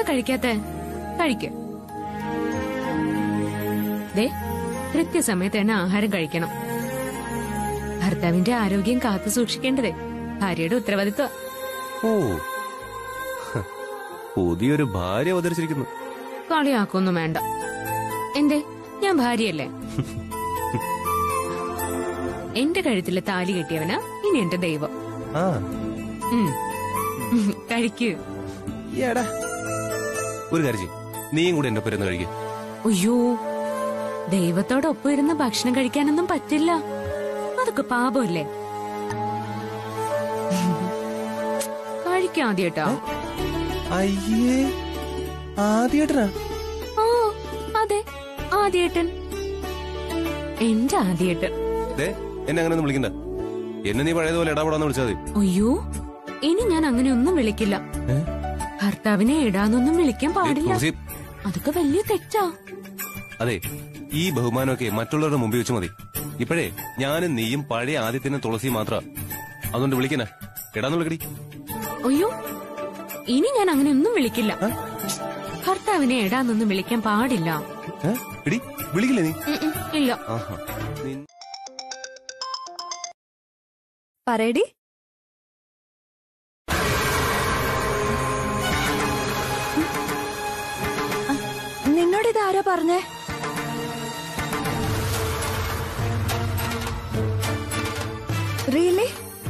കഴിക്കാത്ത കഴിക്ക് ദേ കൃത്യസമയത്ത് തന്നെ ആഹാരം കഴിക്കണം ഭർത്താവിന്റെ ആരോഗ്യം കാത്തു സൂക്ഷിക്കേണ്ടതേ ഭാര്യയുടെ ഉത്തരവാദിത്വ ഓ ഹ, പുതിയൊരു ഭാര്യ അവതരിച്ചിരിക്കുന്നു കളിയാക്കൊന്നും വേണ്ട എന്തേ ഞാൻ ഭാര്യയല്ലേ എന്റെ കഴുത്തിലെ താലി കെട്ടിയവനാ ഇനി എന്റെ ദൈവം ആ ഉം. ഉം, കഴിക്കൂ എടാ ഒരു കാര്യം ചെയ്യ്. നീയും കൂടെ എന്റെ പേരൊന്ന് കഴിക്കും അയ്യോ ദൈവത്തോടൊപ്പം ഇരുന്ന് ഭക്ഷണം കഴിക്കാനൊന്നും പറ്റില്ല അതൊക്കെ പാപമല്ലേ കഴിക്കാം ആദ്യട്ടാ അയ്യേ ആദ്യമായിട്ടാ ഓ അതെ ആദ്യേട്ടൻ എന്റെ ആദ്യേട്ടൻ ദേ എന്നെ അങ്ങനെ ഒന്നും വിളിക്കണ്ട എന്നെ നീ പഴയതുപോലെ ഇടാപെടാന്ന് വിളിച്ചാൽ മതി അയ്യോ ഇനി ഞാൻ അങ്ങനെ ഒന്നും വിളിക്കില്ല ഏ? ഭർത്താവിനെ ഇടാന്നൊന്നും വിളിക്കാൻ ഏ, പാടില്ല തുളസി, അതൊക്കെ വലിയ തെറ്റാ അതെ ഈ ബഹുമാനമൊക്കെ മറ്റുള്ളവരുടെ മുമ്പിൽ വെച്ച് മതി ഇപ്പോഴേ ഞാനും നീയും പഴയ ആദ്യത്തിന് തുളസി മാത്ര അതുകൊണ്ട് വിളിക്കണ ഇടാന്ന് വിളിക്കടി അയ്യോ ഇനി ഞാൻ അങ്ങനെ ഒന്നും വിളിക്കില്ല ഭർത്താവിനെ ഇടാന്നൊന്നും വിളിക്കാൻ പാടില്ല ഏ? എടി വിളിക്കില്ലേ നീ ഉം, ഉം, ഇല്ല ആഹാ നീ- പറയടി നിന്നോട് ഇത് ആരാ പറഞ്ഞേ റിയലി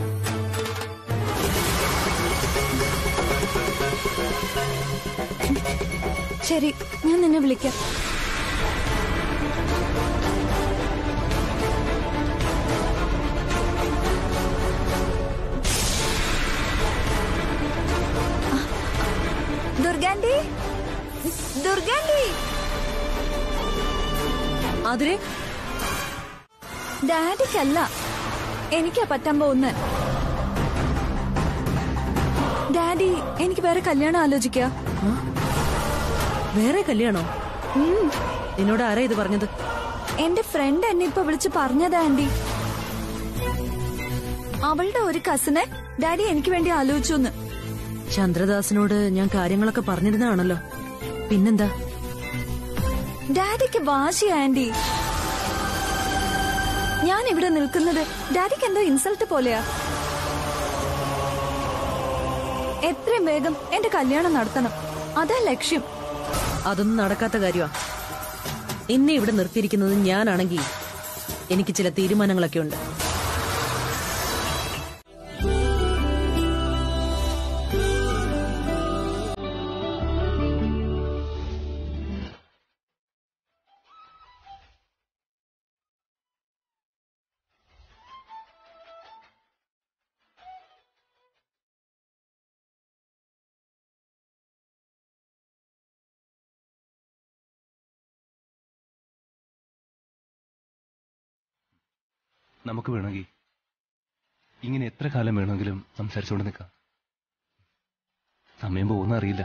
ശരി ഞാൻ നിന്നെ വിളിക്കാം ദുർഗാന്റി ദുർഗാന്റി അതിരെ ഡാഡിക്കല്ല എനിക്കാ പറ്റാൻ പോകുന്നത് ഡാഡി എനിക്ക് വേറെ കല്യാണം ആലോചിക്ക വേറെ കല്യാണോ നിന്നോട് ആരാ ഇത് പറഞ്ഞത് എന്റെ ഫ്രണ്ട് എന്നെ ഇപ്പൊ വിളിച്ച് പറഞ്ഞതാ ആന്റി അവളുടെ ഒരു കസിനെ ഡാഡി എനിക്ക് വേണ്ടി ആലോചിച്ചു എന്ന് ചന്ദ്രദാസിനോട് ഞാൻ കാര്യങ്ങളൊക്കെ പറഞ്ഞിരുന്നതാണല്ലോ പിന്നെന്താ ഡാഡിക്ക് വാശി ആന്റി ഞാൻ ഇവിടെ നിൽക്കുന്നത് ഡാഡിക്ക് എന്തോ ഇൻസൾട്ട് പോലെയാ എത്രയും വേഗം എന്റെ കല്യാണം നടത്തണം അതാ ലക്ഷ്യം അതൊന്നും നടക്കാത്ത കാര്യമാ എന്നെ ഇവിടെ നിർത്തിയിരിക്കുന്നത് ഞാനാണെങ്കിൽ എനിക്ക് ചില തീരുമാനങ്ങളൊക്കെ ഉണ്ട് നമുക്ക് വേണമെങ്കിൽ ഇങ്ങനെ എത്ര കാലം വേണമെങ്കിലും സംസാരിച്ചുകൊണ്ട് നിൽക്കാം സമയം പോകുന്ന അറിയില്ല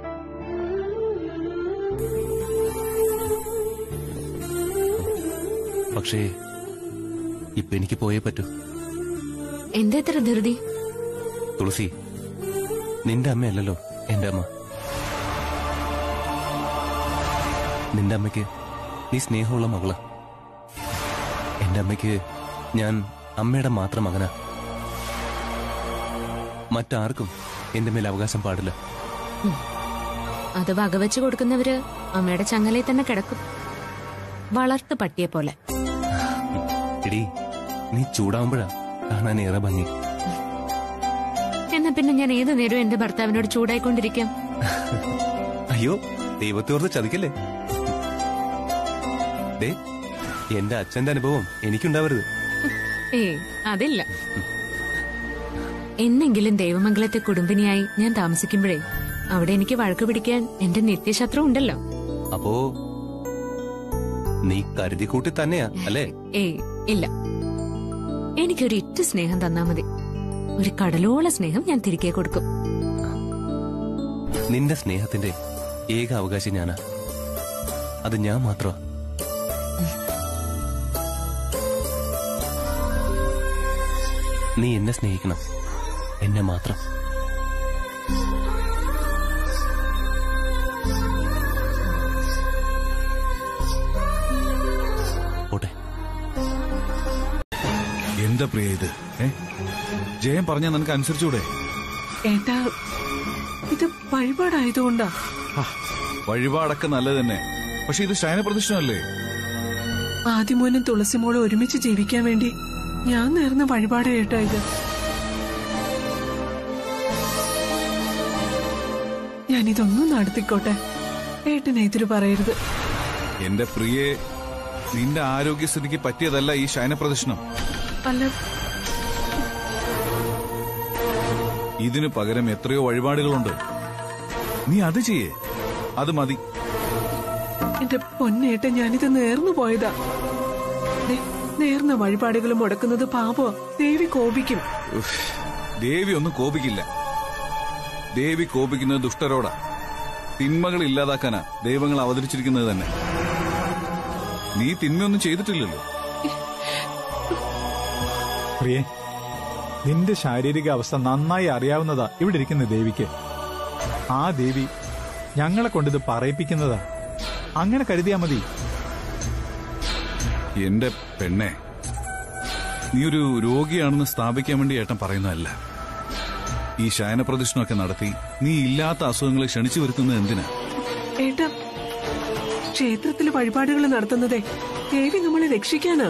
പക്ഷേ ഇപ്പൊ എനിക്ക് പോയേ പറ്റൂ എന്താ ഇത്ര ധൃതി തുളസി നിന്റെ അമ്മയല്ലല്ലോ എന്റെ അമ്മ നിന്റെ അമ്മയ്ക്ക് നീ സ്നേഹമുള്ള മകളാ എന്റെ അമ്മയ്ക്ക് ഞാൻ അമ്മയുടെ മാത്രം മകനാ മറ്റാർക്കും എന്റെ മേൽ അവകാശം പാടില്ല അത് വകവെച്ച് കൊടുക്കുന്നവര് അമ്മയുടെ ചങ്ങലയിൽ തന്നെ കിടക്കും വളർത്തു പട്ടിയെ പോലെ എടി നീ ചൂടാവുമ്പോഴാ കാണാൻ ഏറെ ഭംഗി എന്നാ പിന്നെ ഞാൻ ഏതു നേരവും എന്റെ ഭർത്താവിനോട് ചൂടായിക്കൊണ്ടിരിക്കാം അയ്യോ ദൈവത്തെ ഓർത്ത് ചതിക്കല്ലേ ദേ എന്റെ അച്ഛന്റെ അനുഭവം എനിക്കുണ്ടാവരുത് ഏയ് അതില്ല എന്നെങ്കിലും ദൈവമംഗലത്തെ കുടുംബിനിയായി ഞാൻ താമസിക്കുമ്പോഴേ അവിടെ എനിക്ക് വഴക്ക് പിടിക്കാൻ എന്റെ നിത്യശത്രു ഉണ്ടല്ലോ അപ്പോ നീ കരുതി കൂട്ടി തന്നെയാ അല്ലേ ഏയ് ഇല്ല എനിക്കൊരു ഇറ്റ് സ്നേഹം തന്നാ മതി ഒരു കടലോള സ്നേഹം ഞാൻ തിരികെ കൊടുക്കും നിന്റെ സ്നേഹത്തിന്റെ ഏക അവകാശം ഞാനാ അത് ഞാൻ മാത്രമാ നീ എന്നെ സ്നേഹിക്കണം എന്നെ മാത്രം എന്താ പ്രിയ ഇത് ഏ ജയം പറഞ്ഞാൽ നിനക്ക് അനുസരിച്ചൂടെ ഏട്ടാ ഇത് വഴിപാടായതുകൊണ്ടാ ആ, വഴിപാടൊക്കെ നല്ലത് തന്നെ പക്ഷെ ഇത് ശയനപ്രദക്ഷിണമല്ലേ ആദ്യമോനും തുളസിമോളും ഒരുമിച്ച് ജീവിക്കാൻ വേണ്ടി ഞാൻ നേർന്ന വഴിപാട് ഏട്ടാ ഇത് ഞാനിതൊന്നും നടത്തിക്കോട്ടെ ഏട്ടനെ എതിര് പറയരുത് എന്റെ പ്രിയെ നിന്റെ ആരോഗ്യസ്ഥിതിക്ക് പറ്റിയതല്ല ഈ ശയനപ്രദക്ഷിണം അല്ല ഇതിനു പകരം എത്രയോ വഴിപാടുകളുണ്ട് നീ അത് ചെയ്യേ അത് മതി എന്റെ പൊന്നേട്ട ഞാനിത് നേർന്നു പോയതാ ദേ, നേർന്ന വഴിപാടുകൾ മുടക്കുന്നത് പാപോ ദേവി കോപിക്കും ഉഫ്, ദേവി ഒന്നും കോപിക്കില്ല ദേവി കോപിക്കുന്നത് ദുഷ്ടരോടാ തിന്മകൾ ഇല്ലാതാക്കാനാ ദൈവങ്ങൾ അവതരിച്ചിരിക്കുന്നത് തന്നെ നീ തിന്മയൊന്നും ചെയ്തിട്ടില്ലല്ലോ പ്രിയേ നിന്റെ ശാരീരിക അവസ്ഥ നന്നായി അറിയാവുന്നതാ ഇവിടെ ഇരിക്കുന്ന ദേവിക്ക് ആ ദേവി ഞങ്ങളെ കൊണ്ടിത് പറയിപ്പിക്കുന്നതാ അങ്ങനെ കരുതിയാ മതി എന്റെ പെണ്ണെ നീ ഒരു രോഗിയാണെന്ന് സ്ഥാപിക്കാൻ വേണ്ടി ഏട്ടൻ പറയുന്നതല്ല ഈ ശയനപ്രദക്ഷിണമൊക്കെ നടത്തി നീ ഇല്ലാത്ത അസുഖങ്ങളെ ക്ഷണിച്ചു വരുത്തുന്നത് എന്തിനാ ഏട്ടാ ക്ഷേത്രത്തിലെ വഴിപാടുകൾ നടത്തുന്നതേ ദേവി നമ്മളെ രക്ഷിക്കാനാ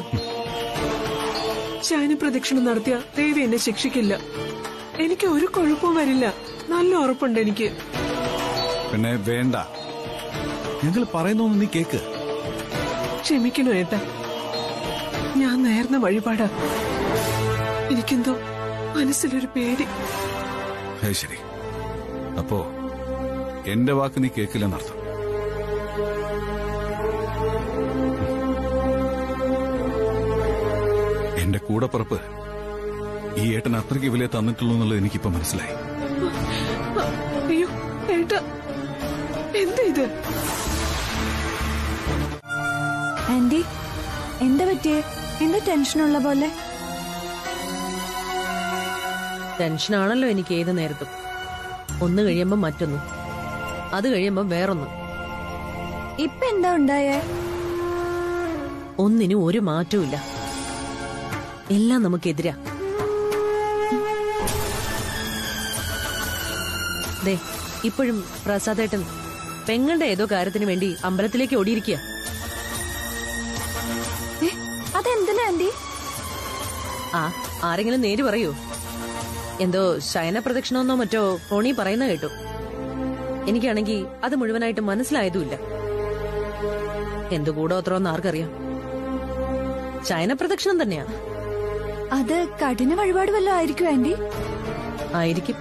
ശയന പ്രദക്ഷിണം നടത്തിയ ദേവി എന്നെ ശിക്ഷിക്കില്ല എനിക്ക് ഒരു കുഴപ്പവും വരില്ല നല്ല ഉറപ്പുണ്ട് എനിക്ക് പിന്നെ വേണ്ട ഞങ്ങൾ പറയുന്നൊന്ന് നീ കേക്ക് ക്ഷമിക്കണോ ഏട്ടാ ഞാൻ നേർന്ന വഴിപാടാ എനിക്കെന്തോ മനസ്സിലൊരു പേടി അത് ശരി അപ്പോ എന്റെ വാക്ക് നീ കേക്കില്ലെന്നർത്ഥം എന്റെ കൂടപ്പുറപ്പ് ഈ ഏട്ടൻ അത്രയ്ക്ക് വില തന്നിട്ടുള്ളൂ എന്നുള്ളത് എനിക്കിപ്പോ മനസ്സിലായി അയ്യോ ഏട്ടാ എന്താ ഇത് ആന്റി എന്താ പറ്റിയേ എന്താ ടെൻഷനുള്ള പോലെ ടെൻഷനാണല്ലോ എനിക്ക് ഏത് നേരത്തും ഒന്ന് കഴിയുമ്പം മറ്റൊന്നും അത് കഴിയുമ്പം വേറൊന്നും ഇപ്പൊ എന്താ ഉണ്ടായേ ഒന്നിനും ഒരു മാറ്റവും ഇല്ല എല്ലാം നമുക്കെതിരാ ദേ ഇപ്പോഴും പ്രസാദേട്ടൻ പെങ്ങളുടെ ഏതോ കാര്യത്തിന് വേണ്ടി അമ്പലത്തിലേക്ക് ഓടിയിരിക്കുക ഏ, അതെന്തിനാ ആന്റി ആ ആരെങ്കിലും നേര് പറയൂ എന്തോ ശയന പ്രദക്ഷിണമെന്നോ മറ്റോ ഫോണി പറയുന്ന കേട്ടു എനിക്കാണെങ്കിൽ അത് മുഴുവനായിട്ട് മനസ്സിലായതുമില്ല എന്തു കൂടോത്രോന്ന് ആർക്കറിയാം ശയന പ്രദക്ഷിണം തന്നെയാ അത് കഠിന വഴിപാട് വല്ലതും ആയിരിക്കും ആന്റി ആയിരിക്കും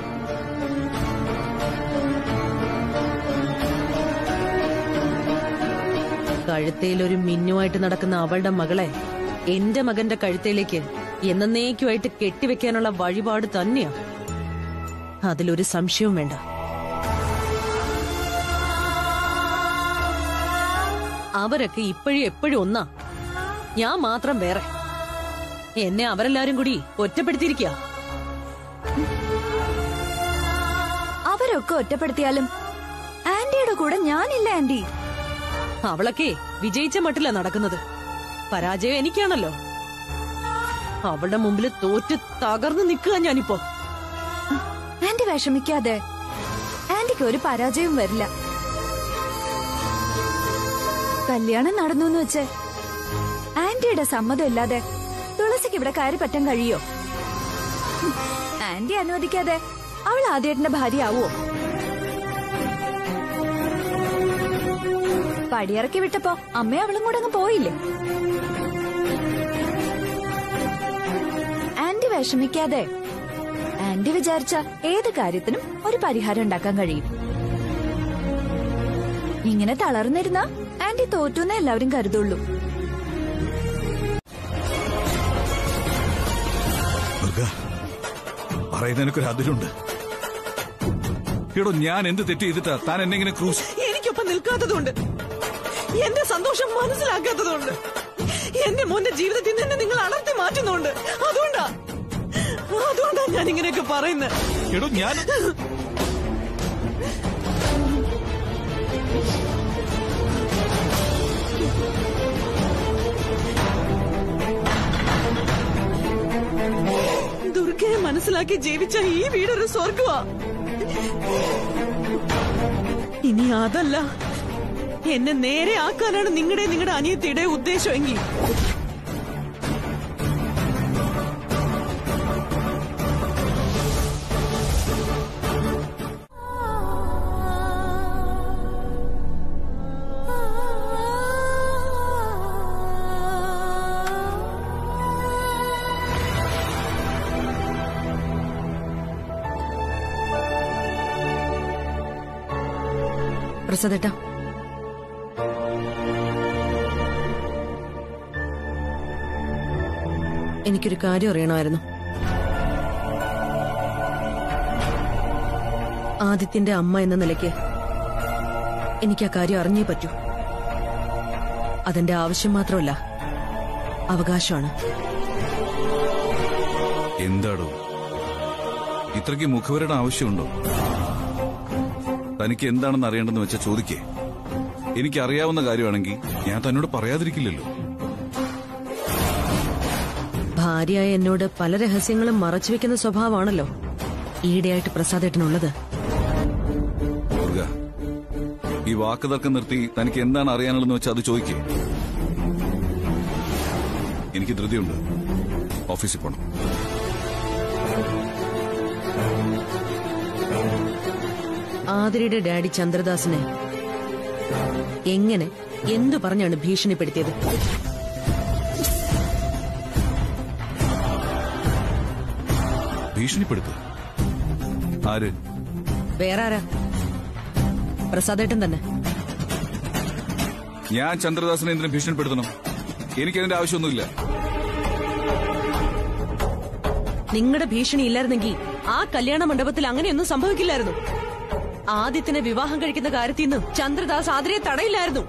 കഴുത്തേൽ ഒരു മിന്നുമായിട്ട് നടക്കുന്ന അവളുടെ മകളെ എന്റെ മകന്റെ കഴുത്തേലേക്ക് എന്നേക്കുമായിട്ട് കെട്ടിവെക്കാനുള്ള വഴിപാട് തന്നെയാ അതിലൊരു സംശയവും വേണ്ട അവരൊക്കെ ഇപ്പോഴും എപ്പോഴും ഒന്നാ ഞാൻ മാത്രം വേറെ എന്നെ അവരെല്ലാരും കൂടി ഒറ്റപ്പെടുത്തിയിരിക്കുക അവരൊക്കെ ഒറ്റപ്പെടുത്തിയാലും ആന്റിയുടെ കൂടെ ഞാനില്ല ആന്റി അവളൊക്കെ വിജയിച്ച മട്ടില്ല നടക്കുന്നത് പരാജയം എനിക്കാണല്ലോ അവളുടെ മുമ്പിൽ തോറ്റ് തകർന്നു നിൽക്കുക ഞാനിപ്പോ ആന്റി വിഷമിക്കാതെ ആന്റിക്ക് ഒരു പരാജയവും വരില്ല കല്യാണം നടന്നു എന്ന് വെച്ച് ആന്റിയുടെ സമ്മതം ഇല്ലാതെ തുളസിക്ക് ഇവിടെ കയറി പറ്റാൻ കഴിയോ ഹും, ആന്റി അനുവദിക്കാതെ അവൾ ആദ്യേട്ടന്റെ ഭാര്യ ആവോ പടിയിറക്കി വിട്ടപ്പോ അമ്മയും അവളും കൂടെ അങ്ങ് പോയില്ലേ ആന്റി വിഷമിക്കാതെ ആന്റി വിചാരിച്ച ഏത് കാര്യത്തിനും ഒരു പരിഹാരം ഉണ്ടാക്കാൻ കഴിയും ഇങ്ങനെ തളർന്നിരുന്ന ആന്റി തോറ്റുന്നേ എല്ലാവരും കരുതുള്ളൂ ദുർഗ പറയുന്നതിനൊരു അതിലുണ്ട് എടോ ഞാൻ എന്ത് തെറ്റ് ചെയ്തിട്ടാ താൻ എന്നെ ഇങ്ങനെ ക്രൂശ് എനിക്കൊപ്പം നിൽക്കാത്തതുകൊണ്ട് എന്റെ സന്തോഷം മനസ്സിലാക്കാത്തതുകൊണ്ട് എന്റെ മോന്റെ ജീവിതത്തിൽ നിന്ന് നിങ്ങൾ അടർത്തി മാറ്റുന്നുണ്ട് അതുകൊണ്ടാ അതുകൊണ്ടാ ഞാൻ ഇങ്ങനെയൊക്കെ പറയുന്നത് എടോ ഞാൻ മനസ്സിലാക്കി ജീവിച്ച ഈ വീടൊരു സ്വർഗമാ ഇനി അതല്ല എന്നെ നേരെ ആക്കാനാണ് നിങ്ങളുടെ നിങ്ങളുടെ അനിയത്തിയുടെ ഉദ്ദേശമെങ്കിൽ പ്രസാദേട്ടാ എനിക്കൊരു കാര്യം അറിയണമായിരുന്നു ആദിത്യന്റെ അമ്മ എന്ന നിലയ്ക്ക് എനിക്ക് ആ കാര്യം അറിഞ്ഞേ പറ്റൂ അതെന്റെ ആവശ്യം മാത്രമല്ല അവകാശമാണ് എന്താടോ ഇത്രയ്ക്ക് മുഖവരുടെ ആവശ്യമുണ്ടോ തനിക്ക് എന്താണെന്ന് അറിയേണ്ടെന്ന് വെച്ചാൽ ചോദിക്കേ എനിക്കറിയാവുന്ന കാര്യമാണെങ്കിൽ ഞാൻ തന്നോട് പറയാതിരിക്കില്ലല്ലോ ഭാര്യയായ എന്നോട് പല രഹസ്യങ്ങളും മറച്ചുവെക്കുന്ന സ്വഭാവമാണല്ലോ ഈയിടെയായിട്ട് പ്രസാദേട്ടനുള്ളത് ദുർഗ ഈ വാക്ക് തർക്കം നിർത്തി തനിക്ക് എന്താണ് അറിയാനുള്ളതെന്ന് വെച്ചാൽ അത് ചോദിക്കേ എനിക്ക് ധൃതിയുണ്ട് ഓഫീസിൽ പോണം ആതിരയുടെ ഡാഡി ചന്ദ്രദാസിനെ എങ്ങനെ എന്തു പറഞ്ഞാണ് ഭീഷണിപ്പെടുത്തിയത് ഭീഷണിപ്പെടുത്ത് ആര് വേറെ ആരാ പ്രസാദേട്ടൻ തന്നെ ഞാൻ ചന്ദ്രദാസിനെ എന്തിനും ഭീഷണിപ്പെടുത്തണം എനിക്കതിന്റെ ആവശ്യമൊന്നുമില്ല നിങ്ങളുടെ ഭീഷണി ഇല്ലായിരുന്നെങ്കിൽ ആ കല്യാണ മണ്ഡപത്തിൽ അങ്ങനെയൊന്നും സംഭവിക്കില്ലായിരുന്നു ആദിത്യനെ വിവാഹം കഴിക്കുന്ന കാര്യത്തിൽ നിന്ന് ചന്ദ്രദാസ് ആതിരയെ തടയില്ലായിരുന്നു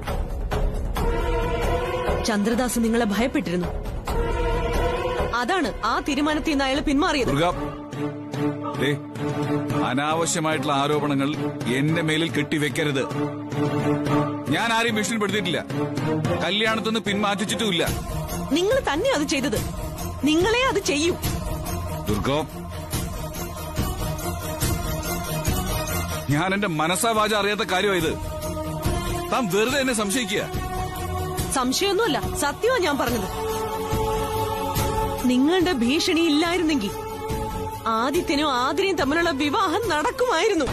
ചന്ദ്രദാസ് നിങ്ങളെ ഭയപ്പെട്ടിരുന്നു അതാണ് ആ തീരുമാനത്തിൽ നിന്ന് അയാൾ പിന്മാറിയത് ദുർഗ ദേ, അനാവശ്യമായിട്ടുള്ള ആരോപണങ്ങൾ എന്റെ മേലിൽ കെട്ടിവെക്കരുത് ഞാൻ ആരെയും ഭീഷണിപ്പെടുത്തിയിട്ടില്ല കല്യാണത്തുനിന്ന് പിന്മാറ്റിച്ചിട്ടുമില്ല നിങ്ങൾ തന്നെ അത് ചെയ്തത് നിങ്ങളെ അത് ചെയ്യൂ ദുർഗ ഞാൻ എന്റെ മനസ്സാ വാച അറിയാത്ത കാര്യമായത് താൻ വെറുതെ എന്നെ സംശയിക്കുക സംശയമൊന്നുമല്ല സത്യമാ ഞാൻ പറഞ്ഞത് നിങ്ങളുടെ ഭീഷണി ഇല്ലായിരുന്നെങ്കിൽ ആദിത്യനും ആതിരയും തമ്മിലുള്ള വിവാഹം നടക്കുമായിരുന്നു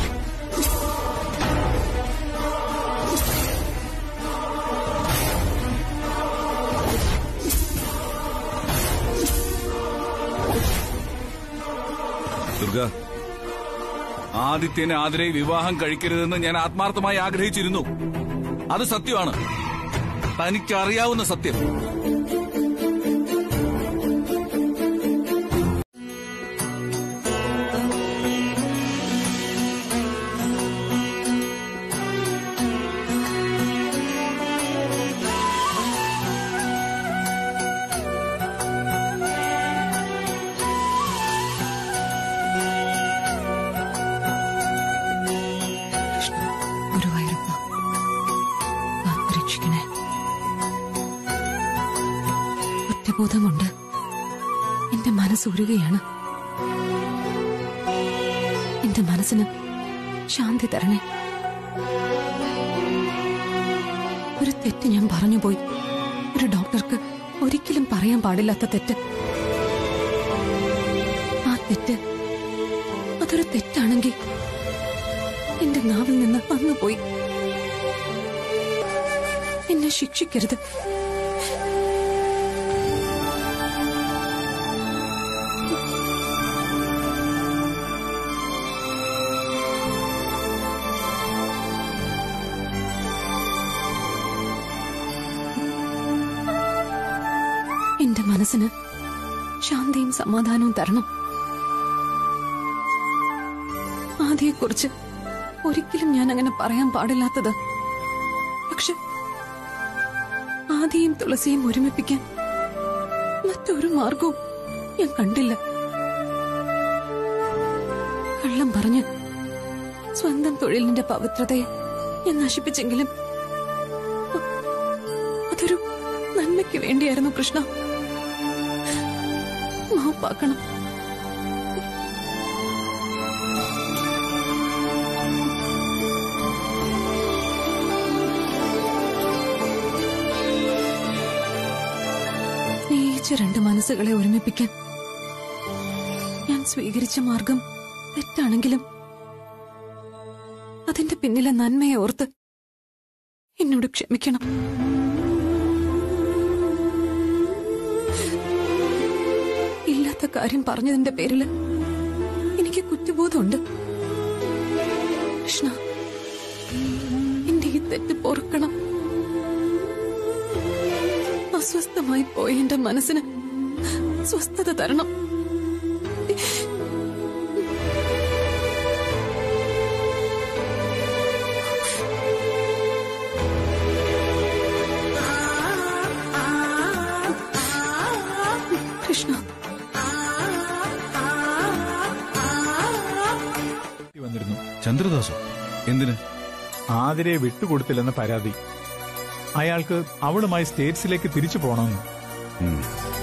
ദുർഗ ആദിത്യനെ ആതിരെ വിവാഹം കഴിക്കരുതെന്ന് ഞാൻ ആത്മാർത്ഥമായി ആഗ്രഹിച്ചിരുന്നു അത് സത്യമാണ് തനിക്കറിയാവുന്ന സത്യം ഗുരുവായൂരപ്പ രക്ഷിക്കണേ കുറ്റബോധം കൊണ്ട് എന്റെ മനസ്സുരുകയാണ് എന്റെ മനസ്സിന് ശാന്തി തരണേ ഒരു തെറ്റ് ഞാൻ പറഞ്ഞുപോയി ഒരു ഡോക്ടർക്ക് ഒരിക്കലും പറയാൻ പാടില്ലാത്ത തെറ്റ് ആ തെറ്റ് അതൊരു തെറ്റാണെങ്കിൽ എന്റെ നാവിൽ നിന്ന് വന്നുപോയി എന്നെ ശിക്ഷിക്കരുത് എന്റെ മനസ്സിന് ശാന്തിയും സമാധാനവും തരണം ആദിയെക്കുറിച്ച് ഒരിക്കലും ഞാൻ അങ്ങനെ പറയാൻ പാടില്ലാത്തത് പക്ഷെ ആദിയും തുളസിയും ഒരുമിപ്പിക്കാൻ മറ്റൊരു മാർഗവും ഞാൻ കണ്ടില്ല കള്ളം പറഞ്ഞ് സ്വന്തം തൊഴിലിന്റെ പവിത്രതയെ ഞാൻ നശിപ്പിച്ചെങ്കിലും അ- അതൊരു നന്മയ്ക്ക് വേണ്ടിയായിരുന്നു കൃഷ്ണ മാപ്പാക്കണം കൊതിച്ച രണ്ട് മനസ്സുകളെ ഒരുമിപ്പിക്കാൻ ഞാൻ സ്വീകരിച്ച മാർഗം തെറ്റാണെങ്കിലും അതിന്റെ പിന്നിലെ നന്മയെ ഓർത്ത് എന്നോട് ക്ഷമിക്കണം ഇല്ലാത്ത കാര്യം പറഞ്ഞതിന്റെ പേരില് എനിക്ക് കുറ്റബോധമുണ്ട് കൃഷ്ണ എന്റെ ഈ തെറ്റ് പൊറുക്കണം അസ്വസ്ഥമായി പോയ എന്റെ മനസ്സിന് സ്വസ്ഥത തരണം കൃഷ്ണ വന്നിരുന്നു ചന്ദ്രദാസോ എന്തിന് ആതിരെ വിട്ടുകൊടുത്തില്ലെന്ന് പരാതി അയാൾക്ക് അവളുമായി സ്റ്റേറ്റ്സിലേക്ക് തിരിച്ചു പോകണമെന്ന് ഉം.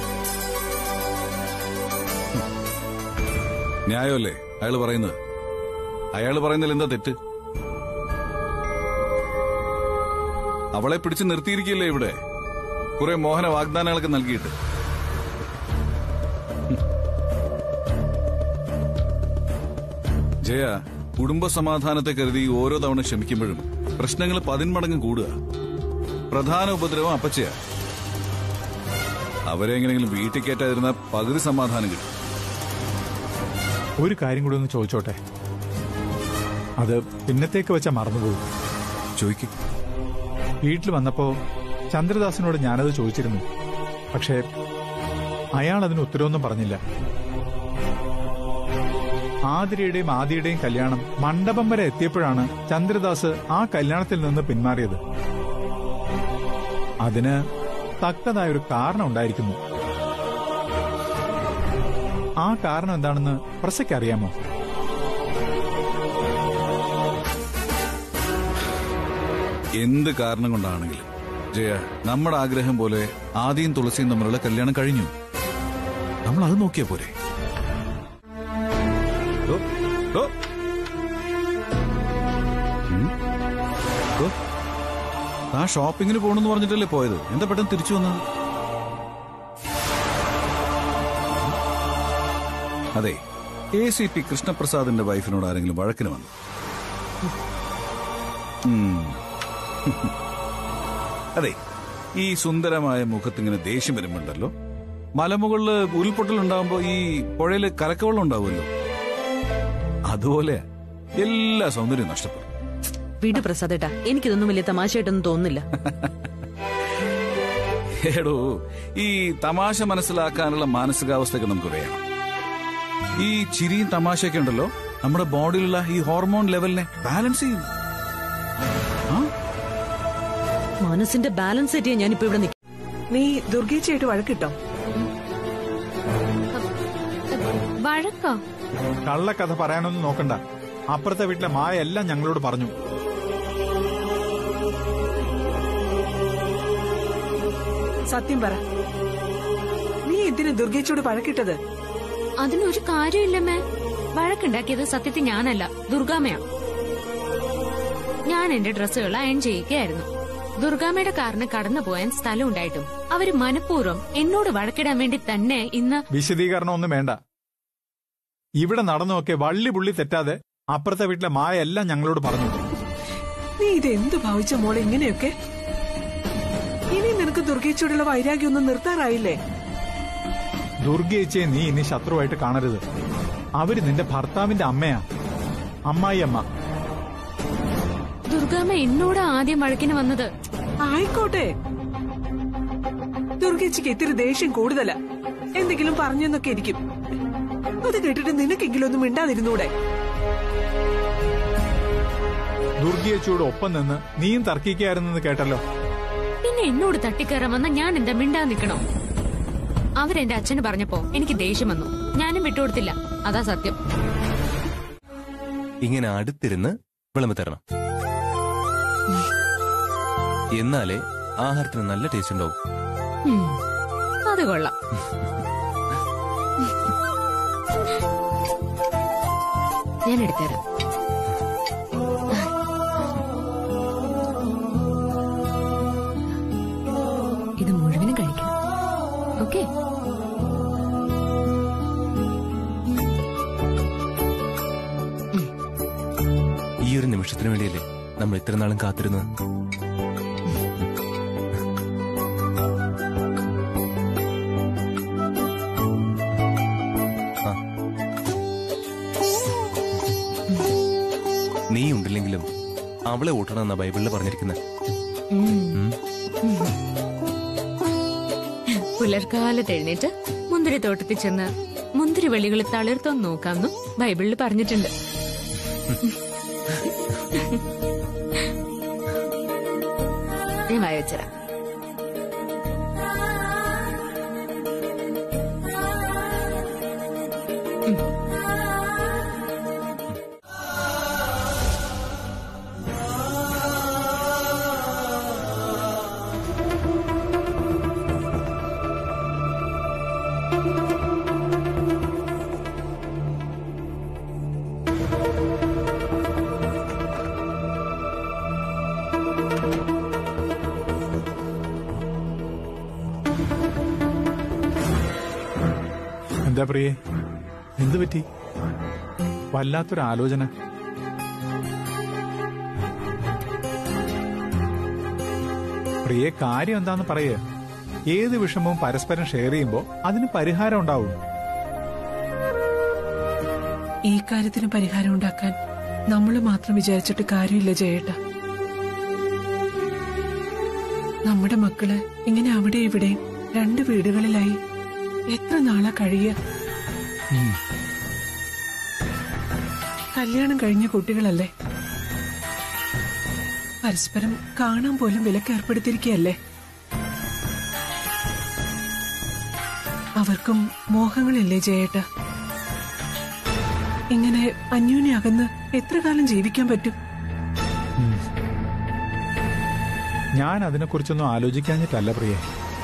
ന്യായമല്ലേ അയാൾ പറയുന്നത് അയാൾ പറയുന്നതിൽ എന്താ തെറ്റ് അവളെ പിടിച്ചു നിർത്തിയിരിക്കില്ലേ ഇവിടെ കുറെ മോഹന വാഗ്ദാനങ്ങളൊക്കെ നൽകിയിട്ട് ജയ കുടുംബ സമാധാനത്തെ കരുതി ഓരോ തവണ ക്ഷമിക്കുമ്പോഴും പ്രശ്നങ്ങൾ പതിന്മടങ്ങ് കൂടുക പ്രധാന ഉപദ്രവം അപ്പച്ചയാ അവരെ എങ്ങനെയെങ്കിലും വീട്ടിൽ കയറ്റാതിരുന്ന പകുതി സമാധാനം കിട്ടും ഒരു കാര്യം കൂടി ഒന്ന് ചോദിച്ചോട്ടെ അത് പിന്നത്തേക്ക് വെച്ച മറന്നുപോകും ചോദിക്കും വീട്ടിൽ വന്നപ്പോ ചന്ദ്രദാസിനോട് ഞാനത് ചോദിച്ചിരുന്നു പക്ഷേ അയാൾ അതിന് ഉത്തരവൊന്നും പറഞ്ഞില്ല ആതിരയുടെയും ആദിയുടെയും കല്യാണം മണ്ഡപം വരെ എത്തിയപ്പോഴാണ് ചന്ദ്രദാസ് ആ കല്യാണത്തിൽ നിന്ന് പിന്മാറിയത് അതിന് തക്കതായ ഒരു കാരണം ഉണ്ടായിരിക്കുന്നു ആ കാരണം എന്താണെന്ന് പ്രസയ്ക്ക് അറിയാമോ എന്ത് കാരണം കൊണ്ടാണെങ്കിലും ജയ നമ്മുടെ ആഗ്രഹം പോലെ ആദ്യം തുളസിയും തമ്മിലുള്ള കല്യാണം കഴിഞ്ഞു നമ്മൾ അത് നോക്കിയാ പോരെ ഡോ, ഡോ. ഉം? ഡോ. താൻ ഷോപ്പിങ്ങിന് പോണെന്ന് പറഞ്ഞിട്ടല്ലേ പോയത് എന്താ പെട്ടെന്ന് തിരിച്ചു വന്നത് അതെ എ സി പി കൃഷ്ണപ്രസാദിന്റെ വൈഫിനോട് ആരെങ്കിലും വഴക്കിന് വന്നു ഉം. അതെ ഈ സുന്ദരമായ മുഖത്തിങ്ങനെ ദേഷ്യം വരുമ്പോണ്ടല്ലോ മലമുകളില് ഉരുൾപൊട്ടൽ ഉണ്ടാവുമ്പോ ഈ പുഴയില് കലക്കവെള്ളം ഉണ്ടാവുമല്ലോ അതുപോലെ എല്ലാ സൗന്ദര്യവും നഷ്ടപ്പെടും വീട് പ്രസാദേട്ടാ എനിക്കിതൊന്നും വലിയ തമാശയായിട്ടൊന്നും തോന്നുന്നില്ല ഏടോ ഈ തമാശ മനസ്സിലാക്കാനുള്ള മാനസികാവസ്ഥയൊക്കെ നമുക്ക് വേണം ഈ ചിരിയും തമാശയൊക്കെ ഉണ്ടല്ലോ നമ്മുടെ ബോഡിയിലുള്ള ഈ ഹോർമോൺ ലെവലിനെ ബാലൻസ് ചെയ്യും ആ മനസ്സിന്റെ ബാലൻസ് ആയിട്ട് ഞാനിപ്പോ ഇവിടെ നിൽക്കും നീ ദുർഗേച്ചയായിട്ട് വഴക്കിട്ടോ വഴക്കോ കള്ളക്കഥ പറയാനൊന്നും നോക്കണ്ട അപ്പുറത്തെ വീട്ടിലെ മായ എല്ലാം ഞങ്ങളോട് പറഞ്ഞു സത്യം പറ നീ എന്തിനു ദുർഗേച്ചയോട് വഴക്കിട്ടത് അതിനൊരു കാര്യമില്ലമ്മേ വഴക്കുണ്ടാക്കിയത് സത്യത്തിൽ ഞാനല്ല ദുർഗാമയാ ഞാൻ എന്റെ ഡ്രസ്സുകൾ അയൺ ചെയ്യിക്കുകയായിരുന്നു ദുർഗാമയുടെ കാറിന് കടന്നു പോയാൻ സ്ഥലം ഉണ്ടായിട്ടും അവര് മനഃപൂർവ്വം എന്നോട് വഴക്കിടാൻ വേണ്ടി തന്നെ ഇന്ന് വിശദീകരണം ഒന്നും വേണ്ട ഇവിടെ നടന്നൊക്കെ വള്ളി പുള്ളി തെറ്റാതെ അപ്പുറത്തെ വീട്ടിലെ മായ എല്ലാം ഞങ്ങളോട് പറഞ്ഞു നീ ഇത് എന്ത് ഭാവിച്ച മോളെ ഇങ്ങനെയൊക്കെ ഇനി നിനക്ക് ദുർഗേച്ചയോടുള്ള വൈരാഗ്യം ഒന്നും നിർത്താറായില്ലേ ദുർഗേച്ചിയെ നീ ഇനി ശത്രുവായിട്ട് കാണരുത് അവര് നിന്റെ ഭർത്താവിന്റെ അമ്മയാ അമ്മായിയമ്മ ദുർഗാമ്മ എന്നോട് ആദ്യം വഴക്കിന് വന്നത് ആയിക്കോട്ടെ ദുർഗേച്ചിക്ക് ഇത്തിരി ദേഷ്യം കൂടുതലാ എന്തെങ്കിലും പറഞ്ഞെന്നൊക്കെ ഇരിക്കും അത് കേട്ടിട്ട് നിനക്കെങ്കിലും ഒന്നും മിണ്ടാതിരുന്നൂടെ ദുർഗേച്ചിയോട് ഒപ്പം നിന്ന് നീയും തർക്കിക്കായിരുന്നെന്ന് കേട്ടല്ലോ പിന്നെ എന്നോട് തട്ടിക്കയറാൻ വന്ന ഞാൻ എന്താ മിണ്ടാ നിക്കണോ അവരെന്റെ അച്ഛന് പറഞ്ഞപ്പോ എനിക്ക് ദേഷ്യം വന്നു ഞാനും വിട്ടുകൊടുത്തില്ല അതാ സത്യം ഇങ്ങനെ അടുത്തിരുന്ന് വിളമ്പി തരണം എന്നാലേ ആഹാരത്തിന് നല്ല ടേസ്റ്റ് ഉണ്ടാവും ഉം, അത് കൊള്ളാം ഞാൻ എടുത്തുതരാം ഇത് മുഴുവനും കഴിക്കണം ഓക്കെ വേണ്ടിയല്ലേ നമ്മൾ ഇത്ര നാളും കാത്തിരുന്നത് ആ. നീ ഉണ്ടില്ലെങ്കിലും അവളെ ഊട്ടണമെന്നാ ബൈബിളിൽ പറഞ്ഞിരിക്കുന്നത് പുലർക്കാലത്ത് എഴുന്നേറ്റ് മുന്തിരിത്തോട്ടത്തിൽ ചെന്ന് മുന്തിരി വള്ളികൾ തളിർത്തൊന്ന് നോക്കാമെന്നും ബൈബിളിൽ പറഞ്ഞിട്ടുണ്ട് ഞാൻ വായിച്ചരാം എന്താ പ്രിയേ എന്തു പറ്റി വല്ലാത്തൊരു ആലോചന പ്രിയെ കാര്യം എന്താന്ന് പറയേ ഏത് വിഷമവും പരസ്പരം ഷെയർ ചെയ്യുമ്പോൾ അതിന് പരിഹാരം ഉണ്ടാവും ഈ കാര്യത്തിന് പരിഹാരം ഉണ്ടാക്കാൻ നമ്മൾ മാത്രം വിചാരിച്ചിട്ട് കാര്യമില്ല ജയേട്ട നമ്മുടെ മക്കള് ഇങ്ങനെ അവിടെ ഇവിടെ രണ്ട് വീടുകളിലായി എത്ര നാളാ കഴിയുക കല്യാണം കഴിഞ്ഞ കുട്ടികളല്ലേ പരസ്പരം കാണാൻ പോലും വിലക്ക് ഏർപ്പെടുത്തിയിരിക്കുകയല്ലേ അവർക്കും മോഹങ്ങളില്ലേ ജയേട്ട ഇങ്ങനെ അന്യോന്യം അകന്ന് എത്ര കാലം ജീവിക്കാൻ പറ്റും ഞാൻ അതിനെക്കുറിച്ചൊന്നും ആലോചിക്കാഞ്ഞിട്ടല്ല പ്രിയെ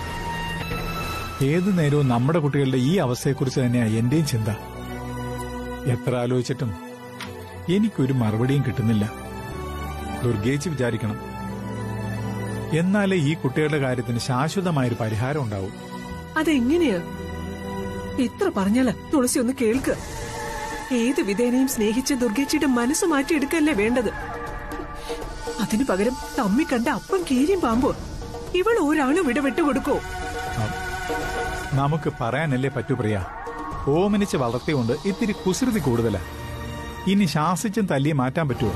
ഏതു നേരവും നമ്മുടെ കുട്ടികളുടെ ഈ അവസ്ഥയെക്കുറിച്ച് തന്നെയാണ് എന്റെയും ചിന്ത എത്ര ആലോചിച്ചിട്ടും എനിക്കൊരു മറുപടിയും കിട്ടുന്നില്ല ദുർഗേച്ച് വിചാരിക്കണം എന്നാലേ ഈ കുട്ടികളുടെ കാര്യത്തിന് ശാശ്വതമായൊരു പരിഹാരം ഉണ്ടാവും അതെങ്ങനെയാ എത്ര പറഞ്ഞാല തുളസി ഒന്ന് കേൾക്ക് ഏത് വിധേനയും സ്നേഹിച്ച ദുർഗേച്ചിയുടെ മനസ്സ് മാറ്റിയെടുക്കല്ലേ വേണ്ടത് അതിനു പകരം തമ്മി കണ്ട അപ്പം കീരിയും പാമ്പോ ഇവൾ ഒരാളും ഇവിടെ വിട്ടുകൊടുക്കോ നമുക്ക് പറയാനല്ലേ പറ്റൂ പ്രിയ ഓമനിച്ച് വളർത്തിയോണ്ട് ഇത്തിരി കുസൃതി കൂടുതലാ ഇനി ശാസിച്ചും തല്ലിയെ മാറ്റാൻ പറ്റുമോ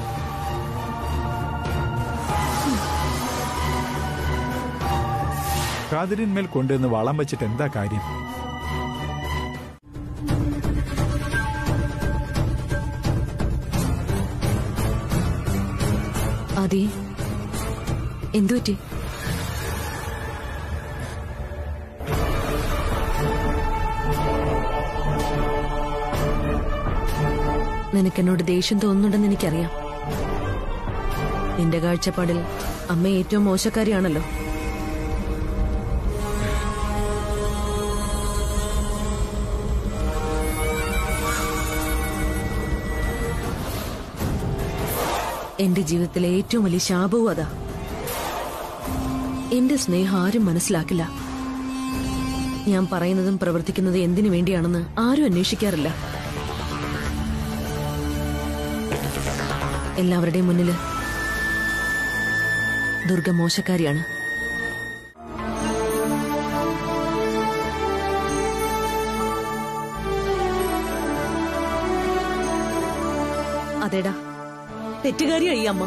കാതിരിന്മേൽ കൊണ്ടുവന്ന് വളം വെച്ചിട്ട് എന്താ കാര്യം അതെ എന്തുപറ്റി നിനക്കെന്നോട് ദേഷ്യം തോന്നുന്നുണ്ടെന്ന് എനിക്കറിയാം നിന്റെ കാഴ്ചപ്പാടിൽ അമ്മ ഏറ്റവും മോശക്കാരിയാണല്ലോ എന്റെ ജീവിതത്തിലെ ഏറ്റവും വലിയ ശാപവും അതാ എന്റെ സ്നേഹം ആരും മനസ്സിലാക്കില്ല ഞാൻ പറയുന്നതും പ്രവർത്തിക്കുന്നതും എന്തിനു വേണ്ടിയാണെന്ന് ആരും അന്വേഷിക്കാറില്ല എല്ലാവരുടെയും മുന്നില് ദുർഗ മോശക്കാരിയാണ് അതേടാ തെറ്റുകാരിയായി അമ്മ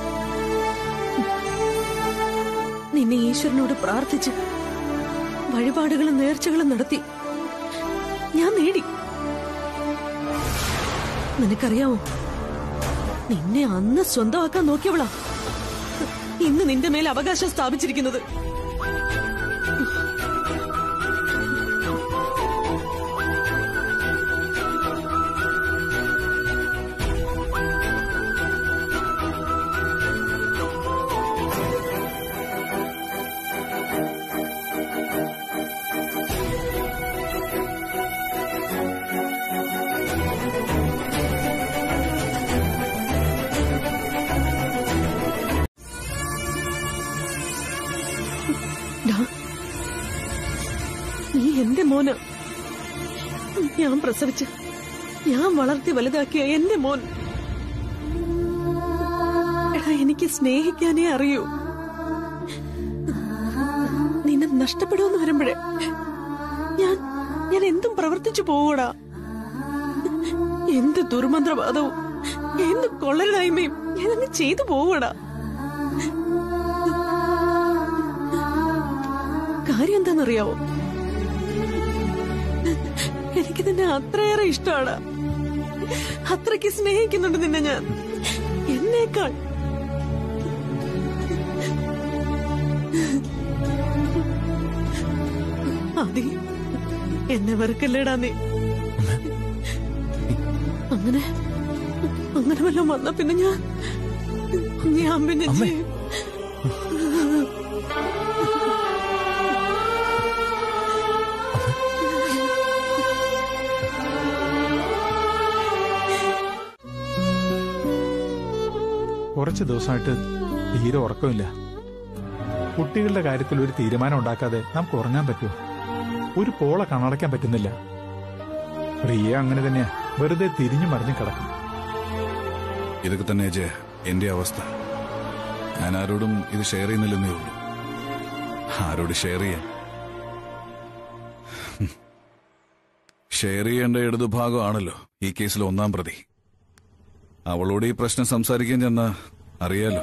നിന്നെ ഈശ്വരനോട് പ്രാർത്ഥിച്ച് വഴിപാടുകളും നേർച്ചകളും നടത്തി ഞാൻ നേടി നിനക്കറിയാമോ നിന്നെ അന്ന് സ്വന്തമാക്കാൻ നോക്കിയവളാ ഇന്ന് നിന്റെ മേൽ അവകാശം സ്ഥാപിച്ചിരിക്കുന്നത് ഡാ, നീ എന്റെ മോന് ഞാൻ പ്രസവിച്ച് ഞാൻ വളർത്തി വലുതാക്കിയ എന്റെ മോൻ എടാ എനിക്ക് സ്നേഹിക്കാനേ അറിയൂ നിന്നെ നഷ്ടപ്പെടുമെന്ന് വരുമ്പോഴേ ഞാൻ ഞാൻ എന്തും പ്രവർത്തിച്ചു പോകൂടാ എന്ത് ദുർമന്ത്രവാദവും എന്ത് കൊള്ളരുതായ്മയും ഞാനങ്ങ് ചെയ്തു പോകൂടാ കാര്യം എന്താണെന്നറിയാവോ എനിക്ക് നിന്നെ അത്രയേറെ ഇഷ്ടമാണ് അത്രയ്ക്ക് സ്നേഹിക്കുന്നുണ്ട് നിന്നെ ഞാൻ എന്നേക്കാൾ അതി എന്നെ വെറുക്കല്ലേടാ നീ അങ്ങനെ അങ്ങനെ വല്ലതും വന്ന പിന്നെ ഞാൻ ഞാൻ പിന്നെ ചെയ്യും കുറച്ച് ദിവസമായിട്ട് തീരെ ഉറക്കമില്ല കുട്ടികളുടെ കാര്യത്തിൽ ഒരു തീരുമാനം ഉണ്ടാക്കാതെ നമുക്ക് ഉറങ്ങാൻ പറ്റുമോ ഒരു പോള കണ്ണടയ്ക്കാൻ പറ്റുന്നില്ല പ്രിയ അങ്ങനെ തന്നെയാ വെറുതെ തിരിഞ്ഞു മറിഞ്ഞു കിടക്കും ഇതൊക്കെ തന്നെ ജയ എന്റെ അവസ്ഥ ഞാൻ ആരോടും ഇത് ഷെയർ ചെയ്യുന്നില്ലെന്നേ ഉള്ളൂ ആരോട് ഷെയർ ചെയ്യാൻ ഹും. ഷെയർ ചെയ്യേണ്ട ഇടതുഭാഗമാണല്ലോ ഈ കേസിൽ ഒന്നാം പ്രതി അവളോട് ഈ പ്രശ്നം സംസാരിക്കാൻ ചെന്ന അറിയാലോ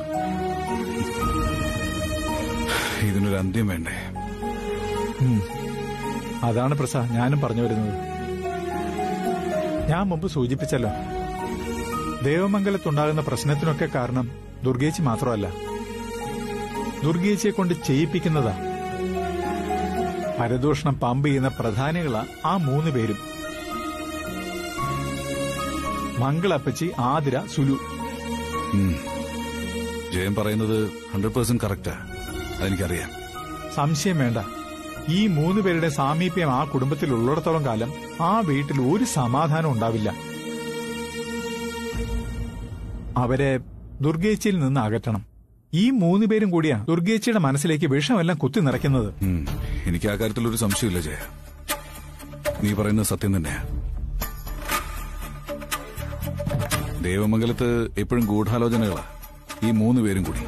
ഇതിനൊരു അന്ത്യം വേണ്ടേ ഉം. അതാണ് പ്രസാദ് ഞാനും പറഞ്ഞു വരുന്നത് ഞാൻ മുമ്പ് സൂചിപ്പിച്ചല്ലോ ദേവമംഗലത്തുണ്ടാകുന്ന പ്രശ്നത്തിനൊക്കെ കാരണം ദുർഗേച്ചി മാത്രമല്ല ദുർഗേച്ചിയെ കൊണ്ട് ചെയ്യിപ്പിക്കുന്നതാ പരദൂഷണം പമ്പ് ചെയ്യുന്ന പ്രധാനികളാ ആ മൂന്ന് പേരും മംഗളപ്പച്ചി ആതിര സുലു ഉം. ജയൻ പറയുന്നത് ഹൺഡ്രഡ് പേഴ്സെന്റ് കറക്റ്റാ അതെനിക്കറിയാം സംശയം വേണ്ട ഈ മൂന്ന് പേരുടെ സാമീപ്യം ആ കുടുംബത്തിൽ ഉള്ളിടത്തോളം കാലം ആ വീട്ടിൽ ഒരു സമാധാനം ഉണ്ടാവില്ല അവരെ ദുർഗേച്ചിയിൽ നിന്ന് അകറ്റണം ഈ മൂന്ന് പേരും കൂടിയാ ദുർഗേച്ചിയുടെ മനസ്സിലേക്ക് വിഷമെല്ലാം കുത്തി നിറയ്ക്കുന്നത് ഉം. എനിക്ക് ആ കാര്യത്തിൽ ഒരു സംശയമില്ല ജയ നീ പറയുന്നത് സത്യം തന്നെയാ ദേവമംഗലത്ത് എപ്പോഴും ഗൂഢാലോചനകളാ ഈ മൂന്ന് പേരും കൂടി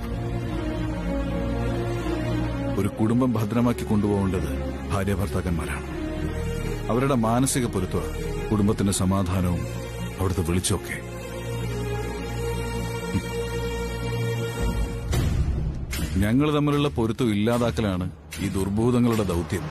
ഒരു കുടുംബം ഭദ്രമാക്കി കൊണ്ടുപോകേണ്ടത് ഭാര്യ ഭർത്താക്കന്മാരാണ് അവരുടെ മാനസിക പൊരുത്തം കുടുംബത്തിന്റെ സമാധാനവും അവിടുത്തെ വെളിച്ചമൊക്കെ ഞങ്ങൾ തമ്മിലുള്ള പൊരുത്തം ഇല്ലാതാക്കലാണ് ഈ ദുർഭൂതങ്ങളുടെ ദൗത്യം